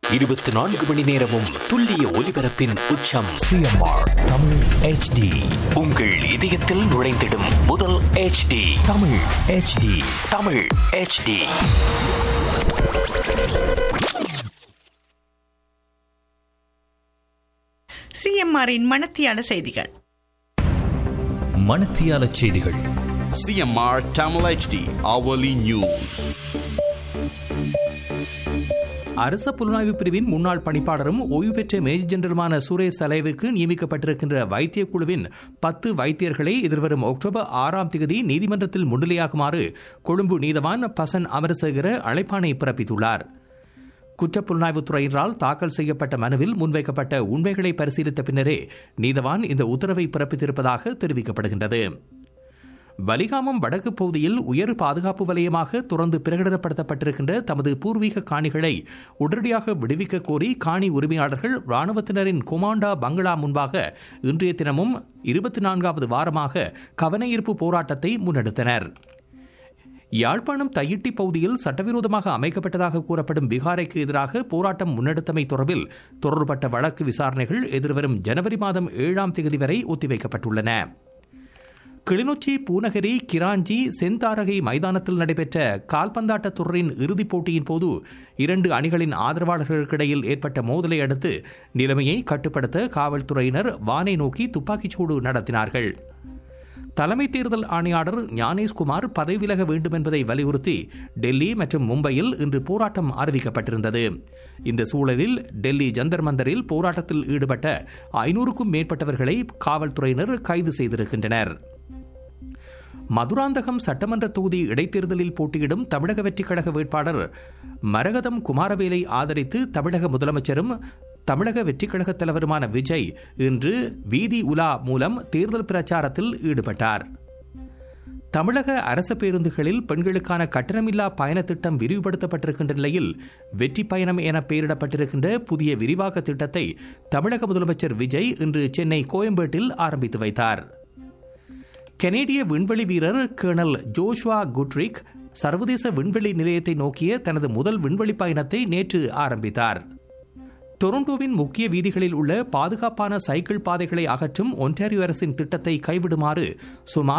இருபத்தி நான்கு மணி நேரமும் துல்லிய ஒலிபரப்பின் உச்சம் சிஎம்ஆர் தமிழ் ஹெச்டி உங்கள் இதயத்தில் நுழைந்திடும் முதல் HD Tamil HD Tamil HD சிஎம்ஆரின் மணத்தியால செய்திகள் மணத்தியால செய்திகள் CMR Tamil HD hourly news. அரச புலனாய்வு பிரிவின் முன்னாள் பணிப்பாளரும் ஓய்வு பெற்ற மேஜர் ஜெனரலுமான சுரேஷ் தலைவுக்கு நியமிக்கப்பட்டிருக்கின்ற வைத்திய குழுவின் பத்து வைத்தியர்களை எதிர்வரும் அக்டோபர் ஆறாம் தேதி நீதிமன்றத்தில் முன்னிலையாகுமாறு கொழும்பு நீதவான் பசன் அமரசேகர அழைப்பாணை பிறப்பித்துள்ளார் குற்றப்புலனாய்வுத் துறையினரால் தாக்கல் செய்யப்பட்ட மனுவில் முன்வைக்கப்பட்ட உண்மைகளை பரிசீலித்த பின்னரே நீதவான் இந்த உத்தரவை பிறப்பித்திருப்பதாக தெரிவிக்கப்படுகின்றது வலிகாமம் வடக்கு பகுதியில் உயர் பாதுகாப்பு வலயமாக தொடர்ந்து பிரகடனப்படுத்தப்பட்டிருக்கின்ற தமது பூர்வீக காணிகளை உடனடியாக விடுவிக்க கோரி காணி உரிமையாளர்கள் ராணுவத்தினரின் கொமாண்டா பங்களா முன்பாக இன்றைய தினமும் இருபத்தி நான்காவது வாரமாக கவனஈர்ப்பு போராட்டத்தை முன்னெடுத்தனர் யாழ்ப்பாணம் தையிட்டி பகுதியில் சட்டவிரோதமாக அமைக்கப்பட்டதாக கூறப்படும் விகாரைக்கு எதிராக போராட்டம் முன்னெடுத்தமை தொடர்பில் தொடர்பட்ட வழக்கு விசாரணைகள் எதிர்வரும் ஜனவரி மாதம் ஏழாம் தேதி வரை ஒத்திவைக்கப்பட்டுள்ளன கிளிநொச்சி பூநகரி கிராஞ்சி செந்தாரகை மைதானத்தில் நடைபெற்ற கால்பந்தாட்ட தொடரின் இறுதிப் போட்டியின் போது இரண்டு அணிகளின் ஆதரவாளர்களுக்கிடையில் ஏற்பட்ட மோதலை அடுத்து நிலைமையை கட்டுப்படுத்த காவல்துறையினர் வானை நோக்கி துப்பாக்கிச்சூடு நடத்தினார்கள் தலைமை தேர்தல் ஆணையாளர் ஞானேஷ்குமார் பதவி விலக வேண்டும் என்பதை வலியுறுத்தி டெல்லி மற்றும் மும்பையில் இன்று போராட்டம் அறிவிக்கப்பட்டிருந்தது இந்த சூழலில் டெல்லி ஜந்தர் மந்தரில் போராட்டத்தில் ஈடுபட்ட ஐநூறுக்கும் மேற்பட்டவர்களை காவல்துறையினர் கைது செய்திருக்கின்றனர் மதுராந்தகம் சட்டமன்ற தொகுதி இடைத்தேர்தலில் போட்டியிடும் தமிழக வெற்றிக் கழக வேட்பாளர் மரகதம் குமாரவேலை ஆதரித்து தமிழக முதலமைச்சரும் தமிழக வெற்றிக் கழக தலைவருமான விஜய் இன்று வீதி உலா மூலம் தேர்தல் பிரச்சாரத்தில் ஈடுபட்டார் தமிழக அரசு பேருந்துகளில் பெண்களுக்கான கட்டணமில்லா பயண திட்டம் விரிவுபடுத்தப்பட்டிருக்கின்ற நிலையில் வெற்றி பயணம் என பெயரிடப்பட்டிருக்கின்ற புதிய விரிவாக்க திட்டத்தை தமிழக முதலமைச்சர் விஜய் இன்று சென்னை கோயம்பேட்டில் ஆரம்பித்து வைத்தார் கனேடிய விண்வெளி வீரர் கர்னல் ஜோஷ்வா குட்ரிக் சர்வதேச விண்வெளி நிலையத்தை நோக்கிய தனது முதல் விண்வெளி பயணத்தை நேற்று ஆரம்பித்தார் டொரண்டோவின் முக்கிய வீதிகளில் உள்ள பாதுகாப்பான சைக்கிள் பாதைகளை அகற்றும் ஒன்டாரியோ அரசின் திட்டத்தை கைவிடுமாறு சுமார்